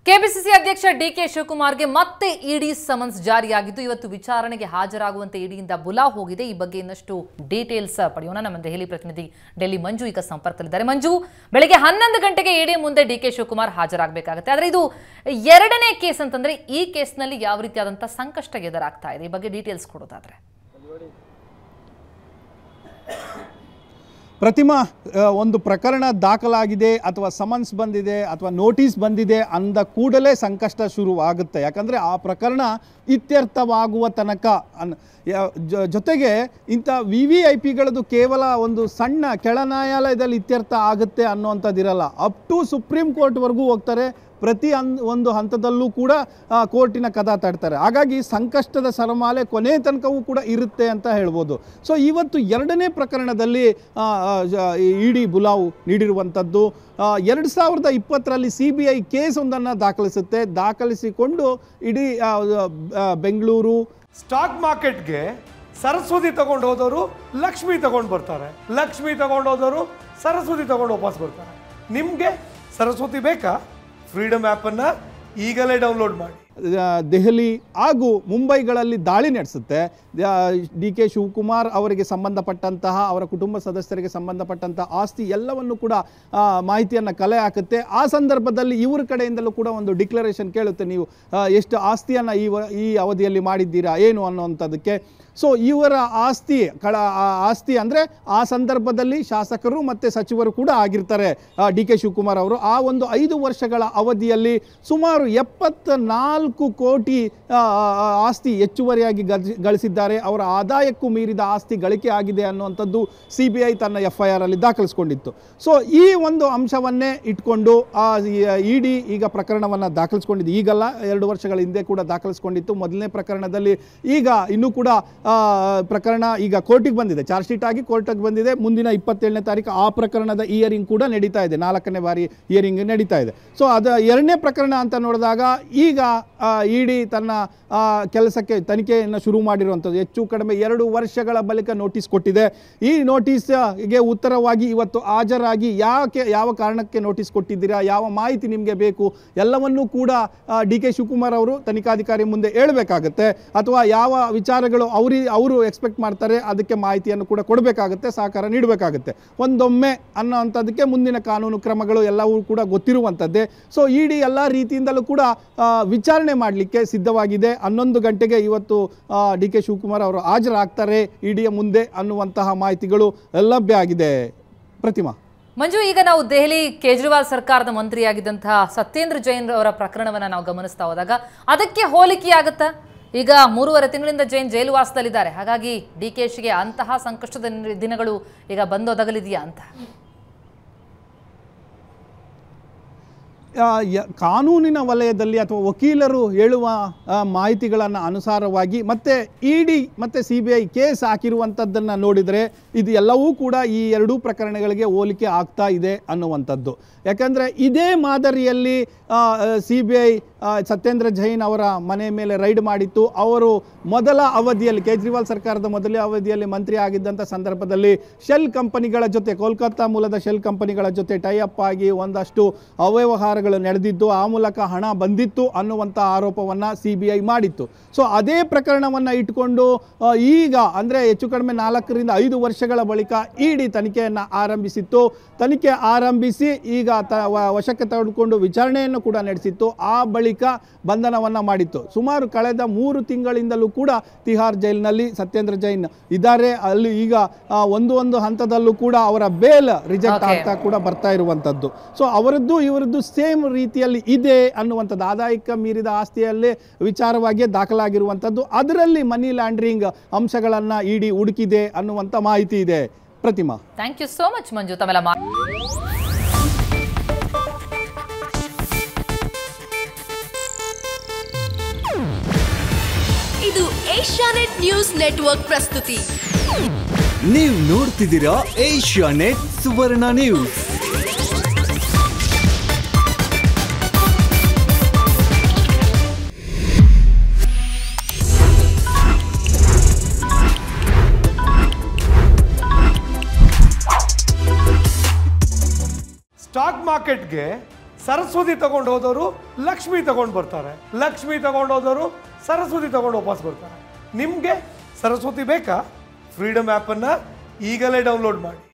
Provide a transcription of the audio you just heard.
KPCC ಅಧ್ಯಕ್ಷ DK ಶಿವಕುಮಾರ್ಗೆ ಮತ್ತೆ ಇಡಿ summons ಜಾರಿಯಾಗಿದ್ದು ಇವತ್ತು ವಿಚಾರಣೆಗೆ ಹಾಜರಾಗುವಂತೆ ಇಡಿಯಿಂದ ಬುಲಾ ಹೋಗಿದೆ ಈ ಬಗ್ಗೆ ಇನ್ನಷ್ಟು ಡೀಟೇಲ್ಸ್ ಪಡೆಯೋಣ ನಮ್ಮ ದೆಹಲಿ ಪ್ರತಿನಿಧಿ ಡೆಲ್ಲಿ ಮಂಜು ಈಗ ಸಂಪರ್ಕದಲ್ಲಿದ್ದಾರೆ ಮಂಜು ಬೆಳಗ್ಗೆ ಹನ್ನೊಂದು ಗಂಟೆಗೆ ಇಡಿ ಮುಂದೆ ಡಿಕೆ ಶಿವಕುಮಾರ್ ಹಾಜರಾಗಬೇಕಾಗುತ್ತೆ ಆದರೆ ಇದು ಎರಡನೇ ಕೇಸ್ ಅಂತಂದ್ರೆ ಈ ಕೇಸ್ನಲ್ಲಿ ಯಾವ ರೀತಿಯಾದಂತಹ ಸಂಕಷ್ಟ ಎದುರಾಗ್ತಾ ಇದೆ ಈ ಬಗ್ಗೆ ಡೀಟೇಲ್ಸ್ ಕೊಡೋದಾದ್ರೆ ಪ್ರತಿಮಾ ಆ, ಒಂದು ಪ್ರಕರಣ ದಾಖಲಾಗಿದೆ ಅಥವಾ ಸಮನ್ಸ್ ಬಂದಿದೆ ಅಥವಾ ನೋಟಿಸ್ ಬಂದಿದೆ ಅಂದ ಕೂಡಲೇ ಸಂಕಷ್ಟ ಶುರುವಾಗುತ್ತೆ ಯಾಕಂದರೆ ಆ ಪ್ರಕರಣ ಇತ್ಯರ್ಥವಾಗುವ ತನಕ ಅನ್ ಯ- ಜೊ- ಜೊತೆಗೆ ಇಂಥ ವಿ ವಿ ಐ ಪಿಗಳದ್ದು ಕೇವಲ ಒಂದು ಸಣ್ಣ ಕೆಳ ನ್ಯಾಯಾಲಯದಲ್ಲಿ ಇತ್ಯರ್ಥ ಆಗುತ್ತೆ ಅನ್ನುವಂಥದ್ದಿರಲ್ಲ ಅಪ್ ಟು ಸುಪ್ರೀಂ ಕೋರ್ಟ್ವರೆಗೂ ಹೋಗ್ತಾರೆ ಪ್ರತಿ ಹನ್ ಒಂದು ಹಂತದಲ್ಲೂ ಕೂಡ ಆ, ಕೋರ್ಟಿನ ಕದ ತಡ್ತಾರೆ ಹಾಗಾಗಿ ಸಂಕಷ್ಟದ ಸರಮಾಲೆ ಕೊನೆ ತನಕವೂ ಕೂಡ ಇರುತ್ತೆ ಅಂತ ಹೇಳ್ಬೋದು ಸೊ ಇವತ್ತು ಎರಡನೇ ಪ್ರಕರಣದಲ್ಲಿ ಇಡಿ ಬುಲಾವು ನೀಡಿರುವಂಥದ್ದು ಎರಡು ಸಾವಿರದ ಇಪ್ಪತ್ತರಲ್ಲಿ ಸಿ ಬಿ ಐ ಕೇಸ್ ಒಂದನ್ನು ದಾಖಲಿಸುತ್ತೆ ದಾಖಲಿಸಿಕೊಂಡು ಇಡೀ ಆ, ಆ, ಬೆಂಗಳೂರು ಸ್ಟಾಕ್ ಮಾರ್ಕೆಟ್ಗೆ ಸರಸ್ವತಿ ತಗೊಂಡು ಹೋದವರು ಲಕ್ಷ್ಮಿ ತಗೊಂಡು ಬರ್ತಾರೆ ಲಕ್ಷ್ಮಿ ತಗೊಂಡು ಹೋದವರು ಸರಸ್ವತಿ ತಗೊಂಡು ವಾಪಸ್ ಬರ್ತಾರೆ ನಿಮಗೆ ಸರಸ್ವತಿ ಬೇಕಾ ಫ್ರೀಡಮ್ ಆ್ಯಪನ್ನು ಈಗಲೇ ಡೌನ್ಲೋಡ್ ಮಾಡಿ ಆ, ದೆಹಲಿ ಹಾಗೂ ಮುಂಬೈಗಳಲ್ಲಿ ದಾಳಿ ನಡೆಸುತ್ತೆ ಡಿ ಕೆ ಶಿವಕುಮಾರ್ ಅವರಿಗೆ ಸಂಬಂಧಪಟ್ಟಂತಹ ಅವರ ಕುಟುಂಬ ಸದಸ್ಯರಿಗೆ ಸಂಬಂಧಪಟ್ಟಂತಹ ಆಸ್ತಿ ಎಲ್ಲವನ್ನು ಕೂಡ ಮಾಹಿತಿಯನ್ನು ಕಲೆ ಹಾಕುತ್ತೆ ಆ ಸಂದರ್ಭದಲ್ಲಿ ಇವರ ಕಡೆಯಿಂದಲೂ ಕೂಡ ಒಂದು ಡಿಕ್ಲರೇಷನ್ ಕೇಳುತ್ತೆ ನೀವು ಆ, ಎಷ್ಟು ಆಸ್ತಿಯನ್ನು ಈ ವ- ಈ ಅವಧಿಯಲ್ಲಿ ಮಾಡಿದ್ದೀರಾ ಏನು ಅನ್ನುವಂಥದ್ದಕ್ಕೆ ಸೊ ಇವರ ಆಸ್ತಿ ಕಳ ಆ ಆಸ್ತಿ ಅಂದರೆ ಆ ಸಂದರ್ಭದಲ್ಲಿ ಶಾಸಕರು ಮತ್ತು ಸಚಿವರು ಕೂಡ ಆಗಿರ್ತಾರೆ ಡಿ ಕೆ ಶಿವಕುಮಾರ್ ಅವರು ಆ ಒಂದು ಐದು ವರ್ಷಗಳ ಅವಧಿಯಲ್ಲಿ ಸುಮಾರು ಎಪ್ಪತ್ತ ನಾಲ್ಕು ಕೋಟಿ ಆ, ಆ, ಆಸ್ತಿ ಹೆಚ್ಚುವರಿಯಾಗಿ ಗಜ- ಗಳಿಸಿದ್ದಾರೆ ಅವರ ಆದಾಯಕ್ಕೂ ಮೀರಿದ ಆಸ್ತಿ ಗಳಿಕೆ ಆಗಿದೆ ಅನ್ನುವಂಥದ್ದು ಸಿ ಬಿ ಐ ತನ್ನ ಎಫ್ ಐ ಆರ್ ಅಲ್ಲಿ ದಾಖಲಿಸ್ಕೊಂಡಿತ್ತು ಸೊ ಈ ಒಂದು ಅಂಶವನ್ನೇ ಇಟ್ಕೊಂಡು ಇ ಡಿ ಈಗ ಪ್ರಕರಣವನ್ನು ದಾಖಲಿಸ್ಕೊಂಡಿದ್ದು ಈಗಲ್ಲ ಎರಡು ವರ್ಷಗಳ ಹಿಂದೆ ಕೂಡ ದಾಖಲಿಸ್ಕೊಂಡಿತ್ತು ಮೊದಲನೇ ಪ್ರಕರಣದಲ್ಲಿ ಈಗ ಇನ್ನೂ ಕೂಡ ಆ, ಪ್ರಕರಣ ಈಗ ಕೋರ್ಟಿಗೆ ಬಂದಿದೆ ಚಾರ್ಜ್ ಶೀಟ್ ಆಗಿ ಕೋರ್ಟಿಗೆ ಬಂದಿದೆ ಮುಂದಿನ ಇಪ್ಪತ್ತೇಳನೇ ತಾರೀಕು ಆ ಪ್ರಕರಣದ ಇಯರಿಂಗ್ ಕೂಡ ನಡೀತಾ ಇದೆ ನಾಲ್ಕನೇ ಬಾರಿ ಇಯರಿಂಗ್ ನಡೀತಾ ಇದೆ ಸೊ ಅದು ಎರಡನೇ ಪ್ರಕರಣ ಅಂತ ನೋಡಿದಾಗ ಈಗ ಇ ಡಿ ತನ್ನ ಆ, ಕೆಲಸಕ್ಕೆ ತನಿಖೆಯನ್ನು ಶುರು ಮಾಡಿರುವಂಥದ್ದು ಹೆಚ್ಚು ಕಡಿಮೆ ಎರಡು ವರ್ಷಗಳ ಬಳಿಕ ನೋಟಿಸ್ ಕೊಟ್ಟಿದೆ ಈ ನೋಟಿಸ್ಗೆ ಉತ್ತರವಾಗಿ ಇವತ್ತು ಹಾಜರಾಗಿ ಯಾಕೆ ಯಾವ ಕಾರಣಕ್ಕೆ ನೋಟಿಸ್ ಕೊಟ್ಟಿದ್ದೀರಾ ಯಾವ ಮಾಹಿತಿ ನಿಮಗೆ ಬೇಕು ಎಲ್ಲವನ್ನೂ ಕೂಡ ಡಿ ಕೆ ಶಿವಕುಮಾರ್ ಅವರು ತನಿಖಾಧಿಕಾರಿ ಮುಂದೆ ಹೇಳಬೇಕಾಗತ್ತೆ ಅಥವಾ ಯಾವ ವಿಚಾರಗಳು ಅವ್ರಿ ಅವರು ಎಕ್ಸ್ಪೆಕ್ಟ್ ಮಾಡ್ತಾರೆ ಅದಕ್ಕೆ ಮಾಹಿತಿಯನ್ನು ಕೂಡ ಕೊಡಬೇಕಾಗುತ್ತೆ ಸಹಕಾರ ನೀಡಬೇಕಾಗುತ್ತೆ ಒಂದೊಮ್ಮೆ ಅನ್ನೋವಂಥದ್ದಕ್ಕೆ ಮುಂದಿನ ಕಾನೂನು ಕ್ರಮಗಳು ಎಲ್ಲವೂ ಕೂಡ ಗೊತ್ತಿರುವಂಥದ್ದೇ ಸೊ ಇಡಿ ಎಲ್ಲ ರೀತಿಯಿಂದಲೂ ಕೂಡ ಆ, ವಿಚಾರಣೆ ಮಾಡಲಿಕ್ಕೆ ಸಿದ್ಧವಾಗಿದೆ ಹನ್ನೊಂದು ಗಂಟೆಗೆ ಇವತ್ತು ಡಿ ಕೆ ಶಿವಕುಮಾರ್ ಅವರು ಹಾಜರಾಗ್ತಾರೆ ಇಡಿಯ ಮುಂದೆ ಅನ್ನುವಂತಹ ಮಾಹಿತಿಗಳು ಲಭ್ಯ ಆಗಿದೆ ಪ್ರತಿಮಾ ಮಂಜು ಈಗ ನಾವು ದೆಹಲಿ ಕೇಜ್ರಿವಾಲ್ ಸರ್ಕಾರದ ಮಂತ್ರಿಯಾಗಿದ್ದಂತಹ ಸತ್ಯೇಂದ್ರ ಜೈನ್ ಅವರ ಪ್ರಕರಣವನ್ನ ನಾವು ಗಮನಿಸ್ತಾ ಹೋದಾಗ ಅದಕ್ಕೆ ಹೋಲಿಕೆಯಾಗುತ್ತಾ ಈಗ ಮೂರುವರೆ ತಿಂಗಳಿಂದ ಜೈನ್ ಜೈಲುವಾಸದಲ್ಲಿದ್ದಾರೆ ಹಾಗಾಗಿ ಡಿ ಕೆ ಶಿಗೆ ಅಂತಹ ಸಂಕಷ್ಟದ ದಿನಗಳು ಈಗ ಬಂದೊದಗಲಿದೆಯಾ ಅಂತ ಆ, ಯ- ಕಾನೂನಿನ ವಲಯದಲ್ಲಿ ಅಥವಾ ವಕೀಲರು ಹೇಳುವ ಮಾಹಿತಿಗಳನ್ನು ಅನುಸಾರವಾಗಿ ಮತ್ತೆ ಇ ಡಿ ಮತ್ತು ಸಿ ಬಿ ಐ ಕೇಸ್ ಹಾಕಿರುವಂಥದ್ದನ್ನು ನೋಡಿದರೆ ಇದು ಎಲ್ಲವೂ ಕೂಡ ಈ ಎರಡೂ ಪ್ರಕರಣಗಳಿಗೆ ಹೋಲಿಕೆ ಆಗ್ತಾ ಇದೆ ಅನ್ನುವಂಥದ್ದು ಯಾಕಂದರೆ ಇದೇ ಮಾದರಿಯಲ್ಲಿ C B I Satyendra Jain ಅವರ ಮನೆ ಮೇಲೆ ರೈಡ್ ಮಾಡಿತ್ತು ಅವರು ಮೊದಲ ಅವಧಿಯಲ್ಲಿ ಕೇಜ್ರಿವಾಲ್ ಸರ್ಕಾರದ ಮೊದಲ ಅವಧಿಯಲ್ಲಿ ಮಂತ್ರಿ ಆಗಿದ್ದಂಥ ಸಂದರ್ಭದಲ್ಲಿ ಶೆಲ್ ಕಂಪನಿಗಳ ಜೊತೆ ಕೋಲ್ಕತ್ತಾ ಮೂಲದ ಶೆಲ್ ಕಂಪನಿಗಳ ಜೊತೆ ಟೈಅಪ್ ಆಗಿ ಒಂದಷ್ಟು ಅವ್ಯವಹಾರಗಳು ನಡೆದಿದ್ದು ಆ ಮೂಲಕ ಹಣ ಬಂದಿತ್ತು ಅನ್ನುವಂಥ ಆರೋಪವನ್ನು ಸಿ ಬಿ ಐ ಮಾಡಿತ್ತು ಸೊ ಅದೇ ಪ್ರಕರಣವನ್ನು ಇಟ್ಕೊಂಡು ಆ, ಈಗ ಅಂದರೆ ಹೆಚ್ಚು ಕಡಿಮೆ ನಾಲ್ಕರಿಂದ ಐದು ವರ್ಷಗಳ ಬಳಿಕ ಇಡಿ ತನಿಖೆಯನ್ನು ಆರಂಭಿಸಿತ್ತು ತನಿಖೆ ಆರಂಭಿಸಿ ಈಗ ತ ವ- ವಶಕ್ಕೆ ತೆಗೆದುಕೊಂಡು ವಿಚಾರಣೆಯನ್ನು ಕೂಡ ನಡೆಸಿತ್ತು ಆ ಬಳಿಕ ಬಂಧನವನ್ನು ಮಾಡಿತ್ತು ಸುಮಾರು ಕಳೆದ ಮೂರು ತಿಂಗಳಿಂದಲೂ ಕೂಡ ತಿಹಾರ್ ಜೈಲಿನಲ್ಲಿ ಸತ್ಯೇಂದ್ರ ಜೈನ್ ಇದ್ದಾರೆ ಅಲ್ಲಿ ಈಗ ಆ, ಒಂದು ಒಂದು ಹಂತದಲ್ಲೂ ಕೂಡ ಅವರ ಬೇಲ್ ರಿಜೆಕ್ಟ್ Okay. ಆಗ್ತಾ ಕೂಡ ಬರ್ತಾ ಇರುವಂಥದ್ದು ಸೊ ಅವರದ್ದು ಇವರದ್ದು ಸೇಮ್ ರೀತಿಯಲ್ಲಿ ಇದೆ ಅನ್ನುವಂಥದ್ದು ಆದಾಯಕ್ಕೆ ಮೀರಿದ ಆಸ್ತಿಯಲ್ಲೇ ವಿಚಾರವಾಗಿಯೇ ದಾಖಲಾಗಿರುವಂಥದ್ದು ಅದರಲ್ಲಿ ಮನಿ ಲ್ಯಾಂಡ್ರಿಂಗ್ ಅಂಶಗಳನ್ನು ಇಡಿ ಹುಡುಕಿದೆ ಅನ್ನುವಂಥ ಮಾಹಿತಿ ಇದೆ Pratima thank you so much Manju ತಮ್ಮೆಲ್ಲ ಮಾ ಇದು ಏಷ್ಯಾನೆಟ್ ನ್ಯೂಸ್ ನೆಟ್ವರ್ಕ್ ಪ್ರಸ್ತುತಿ ನೀವು ನೋಡ್ತಿದ್ದೀರಾ Asianet Suvarna news stock ಮಾರ್ಕೆಟ್ಗೆ ಸರಸ್ವತಿ ತಗೊಂಡು ಹೋದವರು ಲಕ್ಷ್ಮಿ ತಗೊಂಡು ಬರ್ತಾರೆ ಲಕ್ಷ್ಮಿ ತಗೊಂಡು ಹೋದವರು ಸರಸ್ವತಿ ತಗೊಂಡು ವಾಪಸ್ ಬರ್ತಾರೆ ನಿಮಗೆ ಸರಸ್ವತಿ ಬೇಕಾ ಫ್ರೀಡಮ್ ಆ್ಯಪನ್ನು ಈಗಲೇ ಡೌನ್ಲೋಡ್ ಮಾಡಿ